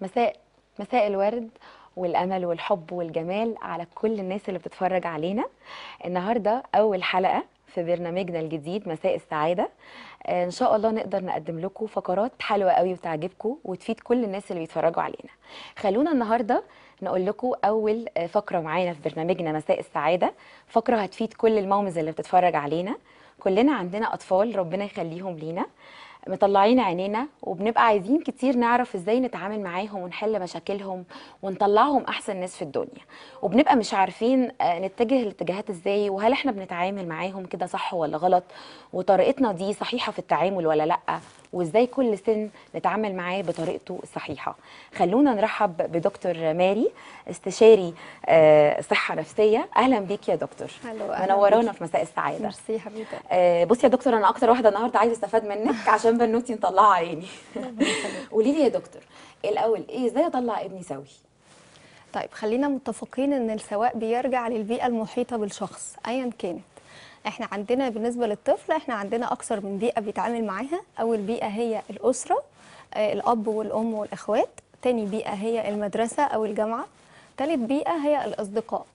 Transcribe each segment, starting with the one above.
مساء مساء الورد والامل والحب والجمال على كل الناس اللي بتتفرج علينا النهارده اول حلقه في برنامجنا الجديد مساء السعاده آه، ان شاء الله نقدر نقدم لكم فقرات حلوه قوي وتعجبكم وتفيد كل الناس اللي بيتفرجوا علينا خلونا النهارده نقول لكم اول آه، فقره معانا في برنامجنا مساء السعاده فقره هتفيد كل المومز اللي بتتفرج علينا كلنا عندنا اطفال ربنا يخليهم لينا مطلعين عينينا وبنبقى عايزين كتير نعرف ازاي نتعامل معاهم ونحل مشاكلهم ونطلعهم احسن ناس في الدنيا وبنبقى مش عارفين آه، نتجه الاتجاهات ازاي وهل احنا بنتعامل معاهم كده صح ولا غلط وطريقتنا دي صحيحة في التعامل ولا لا وازاي كل سن نتعامل معاه بطريقته الصحيحة خلونا نرحب بدكتور ماري استشاري آه، صحة نفسية اهلا بيك يا دكتور هلو، أهلاً منورانا بيكي. في مساء السعادة ميرسي حبيبتي آه، بصي يا دكتور انا اكتر واحده النهارده عايزه استفاد منك عشان بنوتي مطلعه عيني قولي لي يا دكتور الاول ايه ازاي اطلع ابني سوي طيب خلينا متفقين ان السواء بيرجع للبيئه المحيطه بالشخص ايا كانت احنا عندنا بالنسبه للطفل احنا عندنا اكثر من بيئه بيتعامل معاها اول بيئه هي الاسره آه، الاب والام والاخوات تاني بيئه هي المدرسه او الجامعه تالت بيئه هي الاصدقاء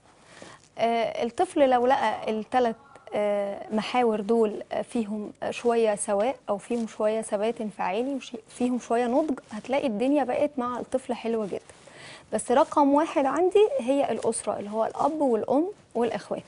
آه، الطفل لو لقى الثلاث محاور دول آه، فيهم آه، شويه سواء او فيهم شويه ثبات انفعالي وفيهم شويه نضج هتلاقي الدنيا بقت مع الطفل حلوه جدا بس رقم واحد عندي هي الاسره اللي هو الاب والام والاخوات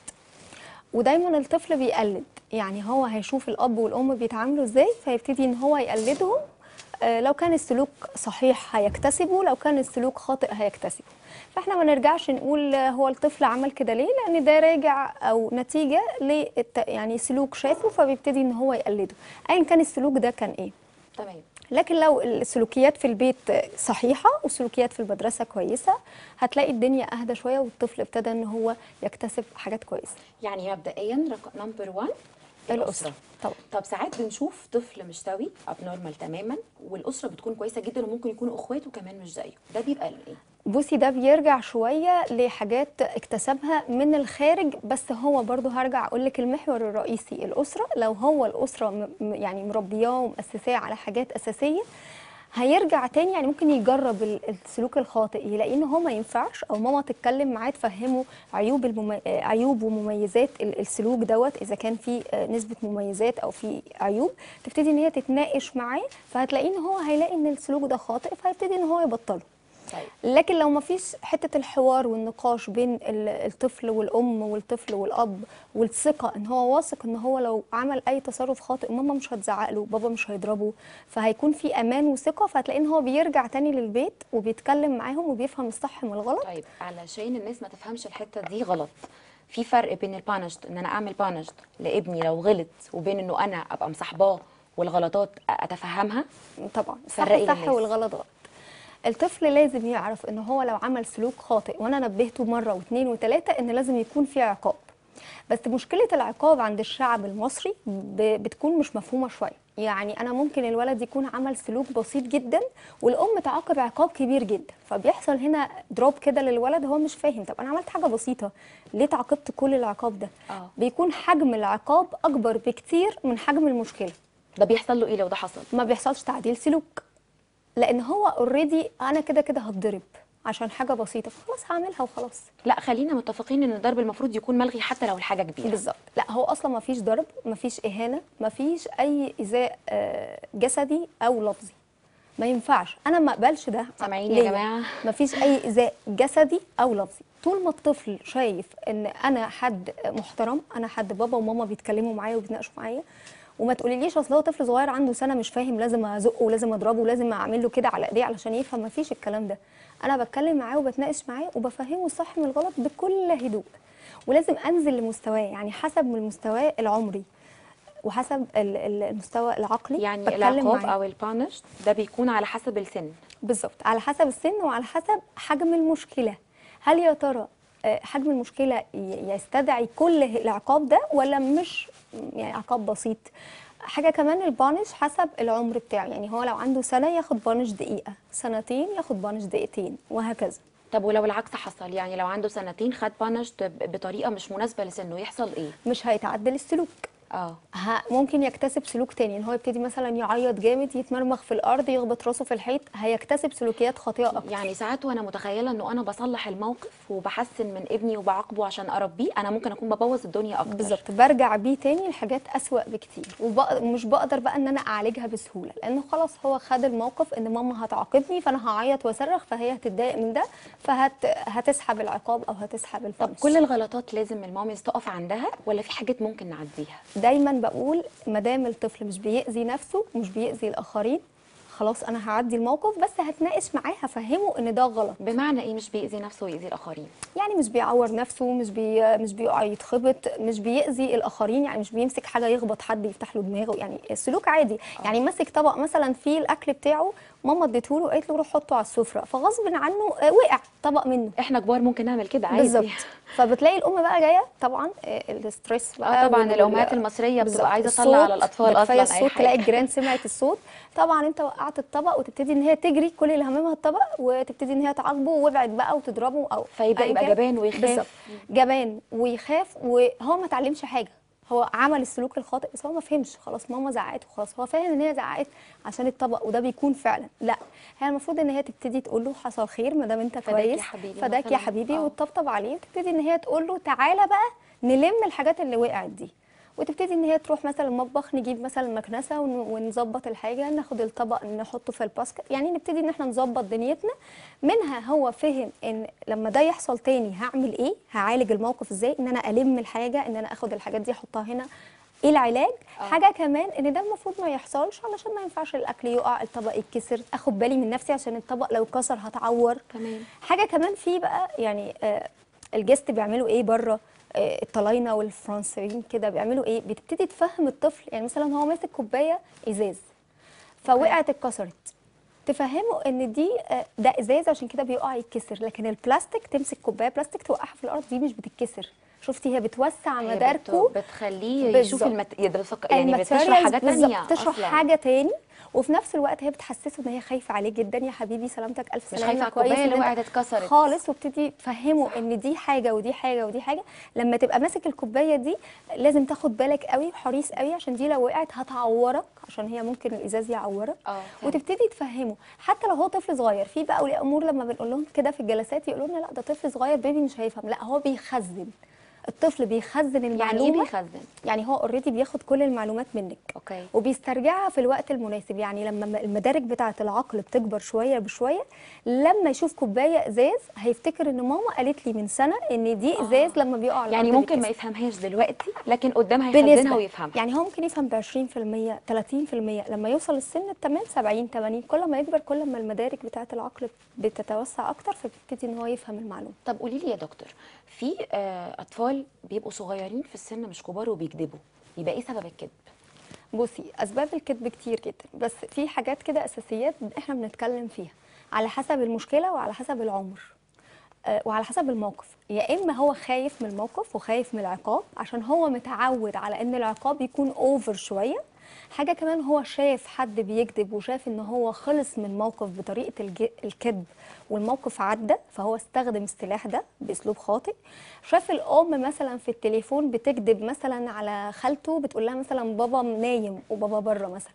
ودايما الطفل بيقلد يعني هو هيشوف الاب والام بيتعاملوا ازاي فيبتدي ان هو يقلدهم آه، لو كان السلوك صحيح هيكتسبه لو كان السلوك خاطئ هيكتسبه فاحنا ما نرجعش نقول آه، هو الطفل عمل كده ليه لان ده راجع او نتيجه ل يعني سلوك شافه فبيبتدي ان هو يقلده ايا كان السلوك ده كان ايه تمام لكن لو السلوكيات في البيت صحيحة والسلوكيات في المدرسة كويسة هتلاقي الدنيا أهدى شوية والطفل ابتدى إن هو يكتسب حاجات كويسة يعني مبدئيا رقم نمبر 1 الأسرة طبعا طب ساعات بنشوف طفل مش سوي اب نورمال تماما والاسره بتكون كويسه جدا وممكن يكونوا اخواته كمان مش زيه ده بيبقى ايه بصي ده بيرجع شوية لحاجات اكتسبها من الخارج بس هو برضو هرجع أقول لك المحور الرئيسي الأسرة لو هو الأسرة م- م- يعني مربياه ومؤسساه على حاجات أساسية هيرجع تاني يعني ممكن يجرب ال- السلوك الخاطئ يلاقي ان هو ما ينفعش او ماما تتكلم معاه تفهمه عيوب الممي... آه، عيوب ومميزات ال- السلوك دوت اذا كان في آه، نسبه مميزات او في عيوب تبتدي ان هي تتناقش معاه فهتلاقيه ان هو هيلاقي ان السلوك ده خاطئ فهيبتدي ان هو يبطله طيب لكن لو ما فيش حته الحوار والنقاش بين ال- الطفل والام والطفل والاب والثقه ان هو واثق ان هو لو عمل اي تصرف خاطئ ماما مش هتزعق له بابا مش هيضربه فهيكون في امان وثقه فهتلاقي ان هو بيرجع تاني للبيت وبيتكلم معاهم وبيفهم الصح من الغلط طيب علشان الناس ما تفهمش الحته دي غلط في فرق بين البانشت ان انا اعمل بانشت لابني لو غلط وبين انه انا ابقى مصاحباه والغلطات اتفهمها طبعا فرقي الصح صح للناس. والغلط غلط الطفل لازم يعرف ان هو لو عمل سلوك خاطئ وانا نبهته مره واثنين وثلاثه ان لازم يكون في عقاب بس مشكله العقاب عند الشعب المصري ب- بتكون مش مفهومه شويه يعني انا ممكن الولد يكون عمل سلوك بسيط جدا والام تعاقب عقاب كبير جدا فبيحصل هنا دروب كده للولد هو مش فاهم طب انا عملت حاجه بسيطه ليه تعاقبت كل العقاب ده آه. بيكون حجم العقاب اكبر بكتير من حجم المشكله ده بيحصل له ايه لو ده حصل ما بيحصلش تعديل سلوك لان هو اوريدي انا كده كده هتضرب عشان حاجه بسيطه فخلاص هعملها وخلاص لا خلينا متفقين ان الضرب المفروض يكون ملغي حتى لو الحاجه كبيره بالظبط لا هو اصلا ما فيش ضرب ما فيش اهانه ما فيش اي ايذاء آه، جسدي او لفظي ما ينفعش انا ما اقبلش ده سامعين يا ليا. جماعة؟ ما فيش اي ايذاء جسدي او لفظي طول ما الطفل شايف ان انا حد محترم انا حد بابا وماما بيتكلموا معايا وبيتناقشوا معايا وما تقوليليش اصل هو طفل صغير عنده سنه مش فاهم لازم ازقه ولازم اضربه ولازم اعمل له كده على ايديه علشان يفهم ما فيش الكلام ده انا بتكلم معاه وبتناقش معاه وبفهمه الصح من الغلط بكل هدوء ولازم انزل لمستواه يعني حسب من المستوى العمري وحسب ال- ال- المستوى العقلي يعني بتكلم العقاب معاه. او البانش ده بيكون على حسب السن بالظبط على حسب السن وعلى حسب حجم المشكله هل يا ترى آه، حجم المشكله ي- يستدعي كل العقاب ده ولا مش يعني عقاب بسيط حاجه كمان البانش حسب العمر بتاعه يعني هو لو عنده سنه ياخد بانش دقيقه سنتين ياخد بانش دقيقتين وهكذا طب ولو العكس حصل يعني لو عنده سنتين خد بانشت بطريقه مش مناسبه لسنه يحصل ايه مش هيتعدل السلوك اه ه- ممكن يكتسب سلوك تاني ان هو يبتدي مثلا يعيط جامد يتمرمغ في الارض يخبط راسه في الحيط هيكتسب سلوكيات خاطئه اكتر يعني ساعات وانا متخيله انه انا بصلح الموقف وبحسن من ابني وبعاقبه عشان اربيه انا ممكن اكون ببوظ الدنيا اكتر بالظبط برجع بيه تاني لحاجات اسوأ بكتير ومش بقدر بقى ان انا اعالجها بسهوله لانه خلاص هو خد الموقف ان ماما هتعاقبني فانا هعيط واصرخ فهي هتتضايق من ده فهت هتسحب العقاب او هتسحب طب الفلوس كل الغلطات لازم الماميز تقف عندها ولا في حاجات ممكن نعديها دايما بقول ما دام الطفل مش بيأذي نفسه مش بيأذي الاخرين خلاص انا هعدي الموقف بس هتناقش معاه هفهمه ان ده غلط بمعنى ايه مش بيأذي نفسه ويأذي الاخرين يعني مش بيعور نفسه مش بي مش بيقع يتخبط مش بيأذي الاخرين يعني مش بيمسك حاجه يخبط حد يفتح له دماغه يعني السلوك عادي يعني ماسك طبق مثلا فيه الاكل بتاعه ماما اديته له قالت له روح حطه على السفره فغصب عنه آه، وقع طبق منه احنا كبار ممكن نعمل كده عادي بالظبط فبتلاقي الام بقى جايه طبعا آه، الاستريس بقى اه طبعا وال- الامهات المصريه بالظبط. بتبقى عايزه تطلع على الصوت، الاطفال ده كفايه اصلا اي الصوت تلاقي حاجه الجيران سمعت الصوت طبعا انت وقعت الطبق وتبتدي ان هي تجري كل اللي هممها الطبق وتبتدي ان هي تعاقبه وابعد بقى وتضربه او فيبقى أيا يبقى كان. جبان ويخاف. بالظبط جبان ويخاف وهو ما اتعلمش حاجه هو عمل السلوك الخاطئ بس هو ما فهمش خلاص ماما زعقت وخلاص هو فاهم ان هي زعقت عشان الطبق وده بيكون فعلا لا هي المفروض ان هي تبتدي تقول له حصل خير ما دام انت فداك يا كويس حبيبي فداك يا مثلاً. حبيبي آه. وتطبطب عليه وتبتدي ان هي تقول له تعالى بقى نلم الحاجات اللي وقعت دي وتبتدي ان هي تروح مثلا المطبخ نجيب مثلا مكنسه ون- ونظبط الحاجه ناخد الطبق نحطه في الباسكت يعني نبتدي ان احنا نظبط دنيتنا منها هو فهم ان لما ده يحصل تاني هعمل ايه هعالج الموقف ازاي ان انا الم الحاجه ان انا اخد الحاجات دي احطها هنا ايه العلاج آه. حاجه كمان ان ده المفروض ما يحصلش علشان ما ينفعش الاكل يقع الطبق يتكسر اخد بالي من نفسي عشان الطبق لو اتكسر هتعور تمام حاجه كمان في بقى يعني آه الجست بيعملوا ايه بره آه الطلاينه والفرنسيين كده بيعملوا ايه بتبتدي تفهم الطفل يعني مثلا هو ماسك كوبايه ازاز فوقعت اتكسرت تفهمه ان دي آه، ده ازاز عشان كده بيقع يتكسر لكن البلاستيك تمسك كوبايه بلاستيك توقعها في الارض دي مش بتتكسر شفتي هي بتوسع هي مداركه بت- بتخليه يشوف بالظبط. المت... يا ده بفكر- يعني بتشرح الماتيريالز حاجه بالظبط، تانية بتشرح اصلا حاجه تاني وفي نفس الوقت هي بتحسسه ان هي خايفه عليه جدا يا حبيبي سلامتك الف مش سلامه خايفة على كويس الكوباية اللي إن أنت وقعت اتكسرت. خالص وابتدي تفهمه ان دي حاجه ودي حاجه ودي حاجه لما تبقى ماسك الكوبايه دي لازم تاخد بالك قوي وحريص قوي عشان دي لو وقعت هتعورك عشان هي ممكن الازاز يعورك اه فهمت. وتبتدي تفهمه حتى لو هو طفل صغير في بقى اولياء امور لما بنقول لهم كده في الجلسات يقولوا لنا لا ده طفل صغير بيبي مش هيفهم لا هو بيخزن الطفل بيخزن يعني ايه المعلومه بيخزن يعني هو اوريدي بياخد كل المعلومات منك اوكي وبيسترجعها في الوقت المناسب يعني لما المدارك بتاعه العقل بتكبر شويه بشويه لما يشوف كوبايه ازاز هيفتكر ان ماما قالت لي من سنه ان دي آه. ازاز لما بيقع على يعني الأرض ممكن ما بيتكسر. يفهمهاش دلوقتي لكن قدام هيخزنها بنسبه ويفهمها يعني هو ممكن يفهم ب 20% 30% لما يوصل السن التمام 70 80 كل ما يكبر كل ما المدارك بتاعه العقل بتتوسع اكتر فبيبتدي ان هو يفهم المعلومه طب قولي لي يا دكتور في آه، اطفال بيبقوا صغيرين في السن مش كبار وبيكذبوا يبقى ايه سبب الكذب بصي اسباب الكذب كتير جدا بس في حاجات كده اساسيات احنا بنتكلم فيها على حسب المشكله وعلى حسب العمر آه، وعلى حسب الموقف يا اما هو خايف من الموقف وخايف من العقاب عشان هو متعود على ان العقاب يكون اوفر شويه حاجه كمان هو شاف حد بيكذب وشاف ان هو خلص من موقف بطريقه الج- الكذب والموقف عدى فهو استخدم السلاح ده باسلوب خاطئ شاف الام مثلا في التليفون بتكذب مثلا على خالته بتقول لها مثلا بابا نايم وبابا بره مثلا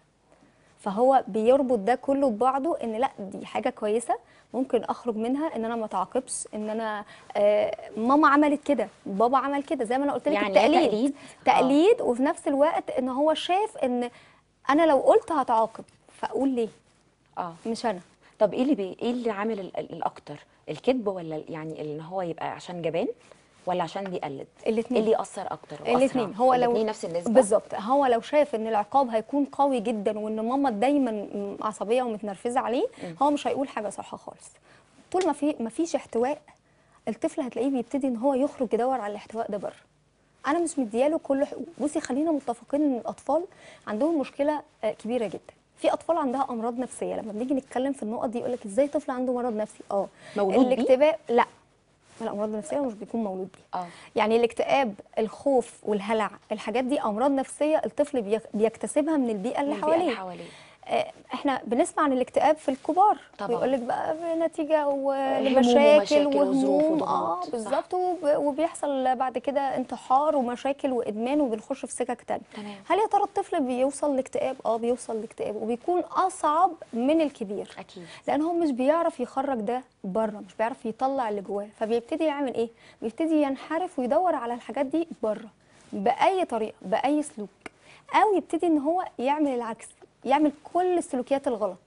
فهو بيربط ده كله ببعضه ان لا دي حاجه كويسه ممكن اخرج منها ان انا ما اتعاقبش ان انا آه ماما عملت كده بابا عمل كده زي ما انا قلت لك يعني ده التقليد تقليد؟ تقليد وفي نفس الوقت ان هو شاف ان انا لو قلت هتعاقب فاقول ليه اه مش انا طب ايه اللي بي... ايه اللي عامل ال- ال- الاكتر الكذب ولا ال- يعني ان هو يبقى عشان جبان ولا عشان بيقلد الاتنين. ايه اللي ياثر اكتر وأسرع؟ الاثنين هو لو الاتنين نفس النسبه بالظبط هو لو شاف ان العقاب هيكون قوي جدا وان ماما دايما م- عصبيه ومتنرفزه عليه هو مش هيقول حاجه صح خالص طول ما في ما فيش احتواء الطفل هتلاقيه بيبتدي ان هو يخرج يدور على الاحتواء ده بره انا مش مدياله كل حقوق بصي خلينا متفقين ان الاطفال عندهم مشكله آه، كبيره جدا في اطفال عندها امراض نفسيه لما بنيجي نتكلم في النقط دي يقول لك ازاي طفل عنده مرض نفسي اه مولود بيه؟ الاكتئاب لا الامراض النفسيه مش بيكون مولود بيه اه يعني الاكتئاب الخوف والهلع الحاجات دي امراض نفسيه الطفل بيك- بيكتسبها من البيئه اللي من البيئة اللي حواليه حواليه آه، احنا بنسمع عن الاكتئاب في الكبار طبعاً. ويقول لك بقى نتيجه هموم ولمشاكل ومشاكل وظروف وهموم وضغوط. اه صح. بالظبط وب- وبيحصل بعد كده انتحار ومشاكل وادمان وبنخش في سكك تانية تمام. هل يا ترى الطفل بيوصل لاكتئاب اه بيوصل لاكتئاب وبيكون اصعب من الكبير اكيد لان هو مش بيعرف يخرج ده بره مش بيعرف يطلع اللي جواه فبيبتدي يعمل ايه بيبتدي ينحرف ويدور على الحاجات دي بره باي طريقه باي سلوك او يبتدي ان هو يعمل العكس يعمل كل السلوكيات الغلط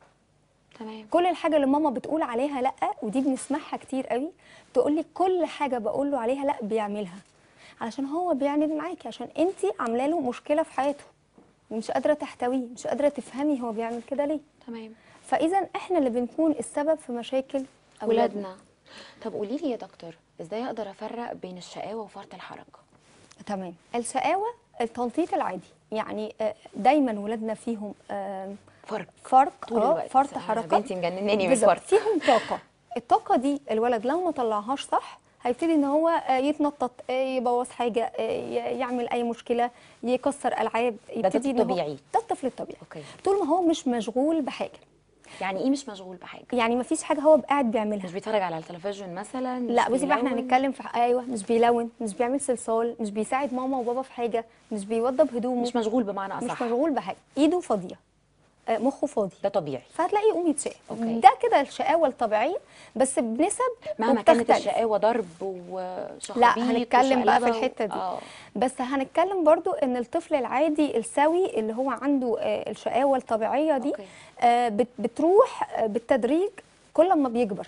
تمام كل الحاجه اللي ماما بتقول عليها لا ودي بنسمعها كتير قوي تقول لي كل حاجه بقول له عليها لا بيعملها علشان هو بيعند معاكي عشان انت عامله له مشكله في حياته مش قادره تحتويه مش قادره تفهمي هو بيعمل كده ليه تمام فاذا احنا اللي بنكون السبب في مشاكل ولادنا طب قولي لي يا دكتور ازاي اقدر افرق بين الشقاوه وفرط الحركه تمام الشقاوه التنطيط العادي يعني آه، دايما ولادنا فيهم آم، فرق فرق طول آه، الوقت فرط أنا حركه بنتي مجنناني من بالظبط الفرق فيهم طاقه الطاقه دي الولد لو ما طلعهاش صح هيبتدي ان هو آه، يتنطط آه، يبوظ حاجه آه، ي- يعمل اي مشكله يكسر العاب يبتدي إن هو- الطبيعي. ده الطفل الطبيعي اوكي طول ما هو مش مشغول بحاجه يعني ايه مش مشغول بحاجه يعني ما فيش حاجه هو قاعد بيعملها مش بيتفرج على التلفزيون مثلا مش لا بصي بقى احنا بيلون؟ هنتكلم في ايوه مش بيلون مش بيعمل صلصال مش بيساعد ماما وبابا في حاجه مش بيوضب هدومه مش مشغول بمعنى مش اصح مشغول بحاجه ايده فاضيه آه، مخه فاضي ده طبيعي فهتلاقيه يقوم يتشقى أوكي. ده كده الشقاوه الطبيعيه بس بنسب مهما كانت وبتختلف. الشقاوه ضرب وشخابيط لا هنتكلم بقى في وشقلبة و- الحته دي اه بس هنتكلم برضو ان الطفل العادي السوي اللي هو عنده آه، الشقاوه الطبيعيه دي أوكي. آه، بت- بتروح آه، بالتدريج كل ما بيكبر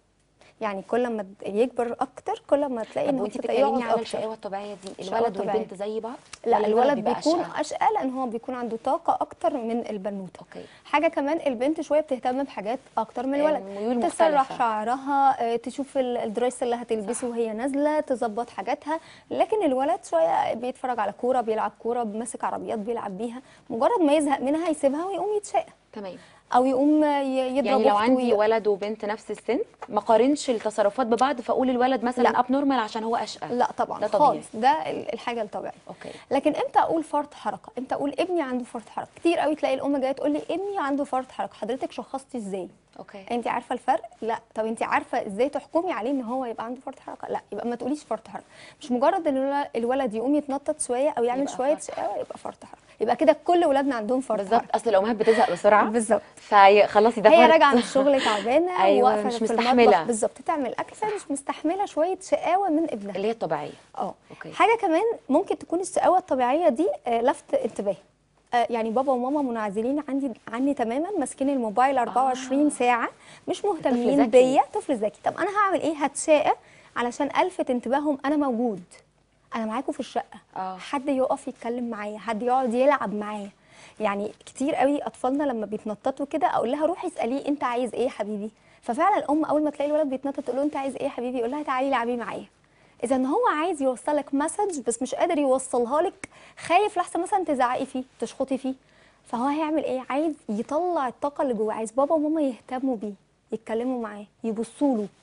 يعني كل ما يكبر اكتر كل ما تلاقي طب ان هو وانت ابتدى بتتكلمي يقعد على اكتر الشقاوه الطبيعيه دي الشقاوة الولد الطبيعية. والبنت زي بعض لا ولا الولد بيبقى بيكون أشقى؟ اشقى لان هو بيكون عنده طاقه اكتر من البنوته اوكي حاجه كمان البنت شويه بتهتم بحاجات اكتر من آه، الولد ميول تسرح مختلفة. شعرها آه، تشوف ال- الدريس اللي هتلبسه وهي نازله تظبط حاجاتها لكن الولد شويه بيتفرج على كوره بيلعب كوره ماسك عربيات بيلعب بيها مجرد ما يزهق منها يسيبها ويقوم يتشقى تمام او يقوم ي- يضرب يعني لو أخته عندي وي- ولد وبنت نفس السن ما قارنش التصرفات ببعض فاقول الولد مثلا لا. اب نورمال عشان هو اشقى لا طبعا ده طبيعي. خالص ده ال- الحاجه الطبيعيه اوكي لكن امتى اقول فرط حركه امتى اقول ابني عنده فرط حركه كتير قوي تلاقي الام جايه تقول لي ابني عنده فرط حركه حضرتك شخصتي ازاي اوكي انت عارفه الفرق لا طب انت عارفه ازاي تحكمي عليه ان هو يبقى عنده فرط حركه لا يبقى ما تقوليش فرط حركه مش مجرد ان الول- الولد يقوم يتنطط شويه او يعمل يبقى شويه فرط شقاوه يبقى فرط حركه يبقى كده كل ولادنا عندهم فرط بالظبط حركه اصل الامهات بتزهق بسرعه بالظبط فخلصي ده هي فرط. راجعه من الشغل تعبانه أيوة، وواقفه مش في مستحملة. المطبخ بالظبط تعمل اكل فهي مش مستحمله شويه شقاوه من ابنها اللي هي الطبيعيه اه أوكي. حاجه كمان ممكن تكون الشقاوه الطبيعيه دي آه، لفت انتباه آه، يعني بابا وماما منعزلين عندي عني تماما ماسكين الموبايل 24 آه. ساعه مش ذكي. مهتمين بيا طفل ذكي طب انا هعمل ايه هتشاقى علشان الفت انتباههم انا موجود انا معاكم في الشقه آه. حد يقف يتكلم معايا حد يقعد يلعب معايا يعني كتير قوي اطفالنا لما بيتنططوا كده اقول لها روحي اساليه انت عايز ايه يا حبيبي ففعلا الام اول ما تلاقي الولد بيتنطط تقول له انت عايز ايه يا حبيبي يقول لها تعالي العبي معايا اذا ان هو عايز يوصلك مسج بس مش قادر يوصلها لك خايف لحسن مثلا تزعقي فيه تشخطي فيه فهو هيعمل ايه عايز يطلع الطاقه اللي جواه عايز بابا وماما يهتموا بيه يتكلموا معاه يبصوا له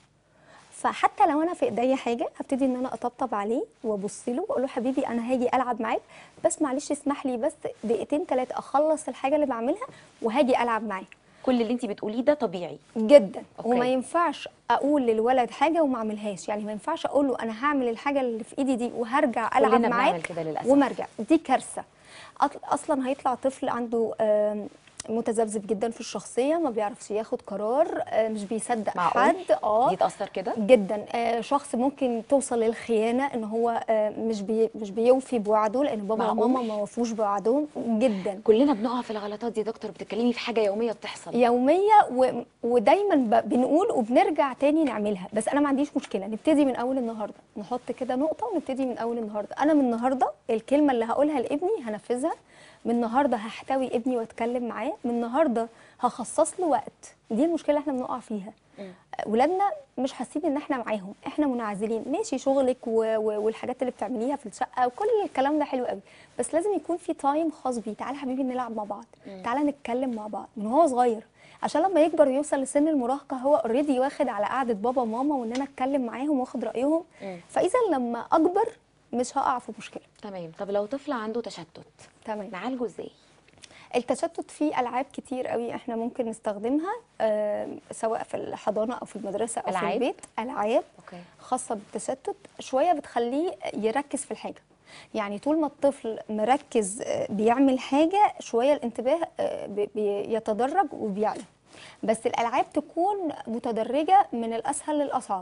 فحتى لو انا في ايديا حاجه هبتدي ان انا اطبطب عليه وابص له واقول له حبيبي انا هاجي العب معاك بس معلش اسمح لي بس دقيقتين ثلاثه اخلص الحاجه اللي بعملها وهاجي العب معاك كل اللي انت بتقوليه ده طبيعي جدا أوكي. وما ينفعش اقول للولد حاجه وما اعملهاش يعني ما ينفعش اقول له انا هعمل الحاجه اللي في ايدي دي وهرجع العب كلنا معاك بنعمل كده للأسف. وما ارجع دي كارثه أط- اصلا هيطلع طفل عنده آم، متذبذب جدا في الشخصيه ما بيعرفش ياخد قرار آه، مش بيصدق معقول حد اه يتاثر كده جدا آه شخص ممكن توصل للخيانه ان هو آه مش بي مش بيوفي بوعده لان بابا معقول؟ وماما ما وفوش بوعدهم جدا كلنا بنقع في الغلطات دي يا دكتور بتتكلمي في حاجه يوميه بتحصل يوميه و... ودايما ب... بنقول وبنرجع تاني نعملها بس انا ما عنديش مشكله نبتدي من اول النهارده نحط كده نقطه ونبتدي من اول النهارده انا من النهارده الكلمه اللي هقولها لابني هنفذها من النهارده هحتوي ابني واتكلم معاه من النهارده هخصص له وقت دي المشكله اللي احنا بنقع فيها مم. ولادنا مش حاسين ان احنا معاهم احنا منعزلين ماشي شغلك و... و... والحاجات اللي بتعمليها في الشقه وكل الكلام ده حلو قوي بس لازم يكون في تايم خاص بيه تعالى حبيبي نلعب مع بعض تعالى نتكلم مع بعض من هو صغير عشان لما يكبر ويوصل لسن المراهقه هو اوريدي واخد على قعده بابا وماما وان انا اتكلم معاهم واخد رايهم مم. فاذا لما اكبر مش هقع في مشكله تمام طب لو طفل عنده تشتت تمام نعالجه ازاي التشتت فيه العاب كتير قوي احنا ممكن نستخدمها آم، سواء في الحضانه او في المدرسه او ألعاب؟ في البيت العاب اوكي خاصه بالتشتت شويه بتخليه يركز في الحاجه يعني طول ما الطفل مركز آه، بيعمل حاجه شويه الانتباه آه، بي- بيتدرج وبيعلى بس الالعاب تكون متدرجه من الاسهل للاصعب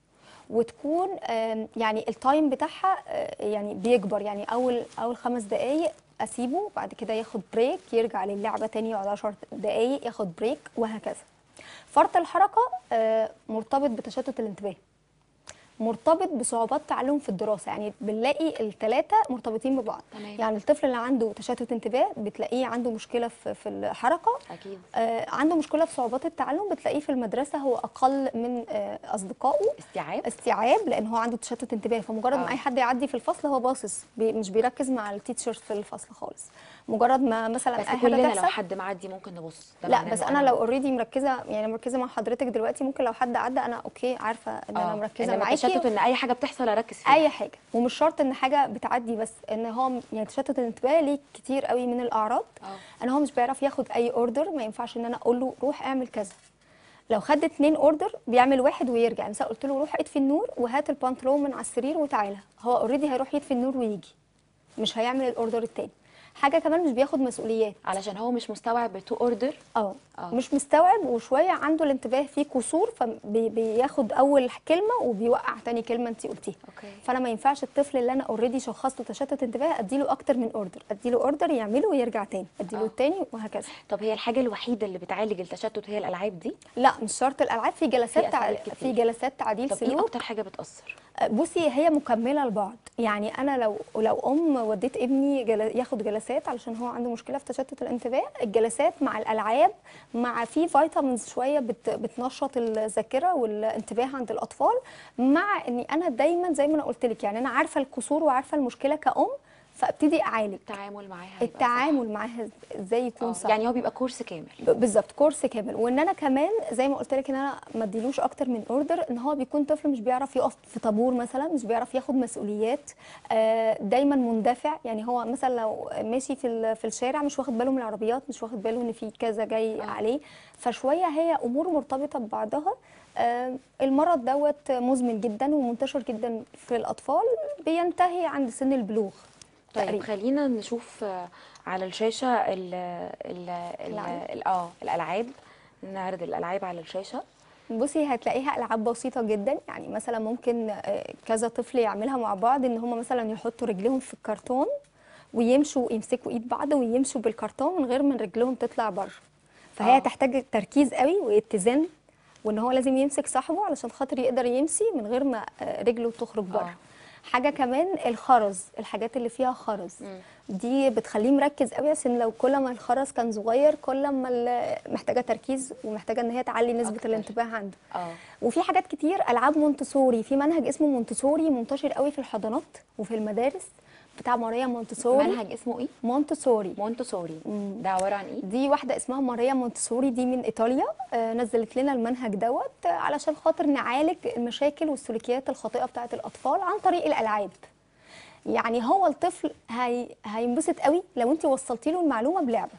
وتكون آم، يعني التايم بتاعها آه، يعني بيكبر يعني اول اول خمس دقائق اسيبه بعد كده ياخد بريك يرجع للعبه تاني يقعد 10 دقائق ياخد بريك وهكذا فرط الحركه آه، مرتبط بتشتت الانتباه مرتبط بصعوبات تعلم في الدراسه يعني بنلاقي الثلاثه مرتبطين ببعض تمام. يعني الطفل اللي عنده تشتت انتباه بتلاقيه عنده مشكله في في الحركه اكيد آه، عنده مشكله في صعوبات التعلم بتلاقيه في المدرسه هو اقل من آه، اصدقائه استيعاب استيعاب لان هو عنده تشتت انتباه فمجرد آه. ما اي حد يعدي في الفصل هو باصص بي مش بيركز مع التيتشرز في الفصل خالص مجرد ما مثلا بس اي حاجه كلنا لو تحصل حد معدي ممكن نبص ده لا معناه بس إنه انا لو اوريدي مركزه يعني مركزه مع حضرتك دلوقتي ممكن لو حد عدى انا اوكي عارفه ان انا آه، مركزه إنما معاكي التشتت ان اي حاجه بتحصل اركز فيها اي حاجه ومش شرط ان حاجه بتعدي بس ان هو م- يعني تشتت الانتباه ليه كتير قوي من الاعراض اه ان هو مش بيعرف ياخد اي اوردر ما ينفعش ان انا اقول له روح اعمل كذا لو خد اتنين اوردر بيعمل واحد ويرجع مثلا قلت له روح اطفي النور وهات البنطلون من على السرير وتعالى هو اوريدي هيروح يطفي النور ويجي مش هيعمل الاوردر التاني حاجه كمان مش بياخد مسؤوليات علشان هو مش مستوعب بتو اوردر اه آه. مش مستوعب وشويه عنده الانتباه فيه قصور فبياخد اول كلمه وبيوقع تاني كلمه انت قلتيها اوكي فانا ما ينفعش الطفل اللي انا اوريدي شخصته تشتت انتباه اديله اكتر من اوردر اديله اوردر يعمله ويرجع تاني اديله آه. التاني وهكذا طب هي الحاجه الوحيده اللي بتعالج التشتت هي الالعاب دي لا مش شرط الالعاب في جلسات في تع... أساليب كتير. في جلسات تعديل طب ايه سلوك اكتر حاجه بتاثر بصي هي مكمله لبعض يعني انا لو لو ام وديت ابني جل... ياخد جلسات علشان هو عنده مشكله في تشتت الانتباه الجلسات مع الالعاب مع في فيتامينز شويه بت... بتنشط الذاكره والانتباه عند الاطفال مع اني انا دايما زي ما انا قلت لك يعني انا عارفه القصور وعارفه المشكله كأم فابتدي اعالج التعامل معاها هيبقى صح. التعامل معاها ازاي يكون آه، صح يعني هو بيبقى كورس كامل ب- بالظبط كورس كامل وان انا كمان زي ما قلت لك ان انا ما اديلوش اكتر من اوردر ان هو بيكون طفل مش بيعرف يقف في طابور مثلا مش بيعرف ياخد مسؤوليات آه، دايما مندفع يعني هو مثلا لو ماشي في ال- في الشارع مش واخد باله من العربيات مش واخد باله ان في كذا جاي آه. عليه فشويه هي امور مرتبطه ببعضها آه، المرض دوت مزمن جدا ومنتشر جدا في الاطفال بينتهي عند سن البلوغ طيب تقريبا. خلينا نشوف آه، على الشاشه ال ال ال الألعاب. ال- اه الالعاب نعرض الالعاب على الشاشه بصي هتلاقيها العاب بسيطه جدا يعني مثلا ممكن آه، كذا طفل يعملها مع بعض ان هم مثلا يحطوا رجلهم في الكرتون ويمشوا يمسكوا ايد بعض ويمشوا بالكرتون من غير ما رجلهم تطلع بره فهي آه. تحتاج تركيز قوي واتزان وان هو لازم يمسك صاحبه علشان خاطر يقدر يمشي من غير ما آه، رجله تخرج بره آه. حاجه كمان الخرز الحاجات اللي فيها خرز مم. دي بتخليه مركز قوي عشان لو كل ما الخرز كان صغير كل ما ال- محتاجه تركيز ومحتاجه ان هي تعلي نسبه أكتر. الانتباه عنده اه وفي حاجات كتير العاب مونتسوري في منهج اسمه مونتسوري منتشر قوي في الحضانات وفي المدارس بتاع ماريا مونتسوري منهج اسمه ايه مونتسوري مونتسوري مم. ده عباره عن ايه دي واحده اسمها ماريا مونتسوري دي من ايطاليا آه، نزلت لنا المنهج دوت آه، علشان خاطر نعالج المشاكل والسلوكيات الخاطئه بتاعه الاطفال عن طريق الالعاب يعني هو الطفل هي... هينبسط قوي لو انت وصلتي له المعلومه بلعبه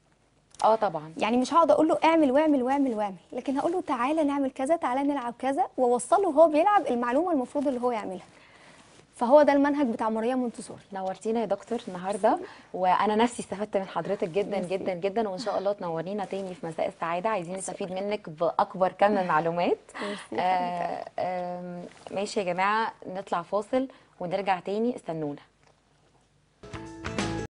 اه طبعا يعني مش هقعد اقول له اعمل واعمل واعمل واعمل لكن هقول له تعالى نعمل كذا تعالى نلعب كذا واوصله وهو بيلعب المعلومه المفروض اللي هو يعملها فهو ده المنهج بتاع ماريا مونتسوري نورتينا يا دكتور النهارده وانا نفسي استفدت من حضرتك جدا ميرسي. جدا جدا وان شاء الله تنورينا تاني في مساء السعاده عايزين نستفيد منك باكبر كم من معلومات ميرسي يا آه آم، ماشي يا جماعه نطلع فاصل ونرجع تاني استنونا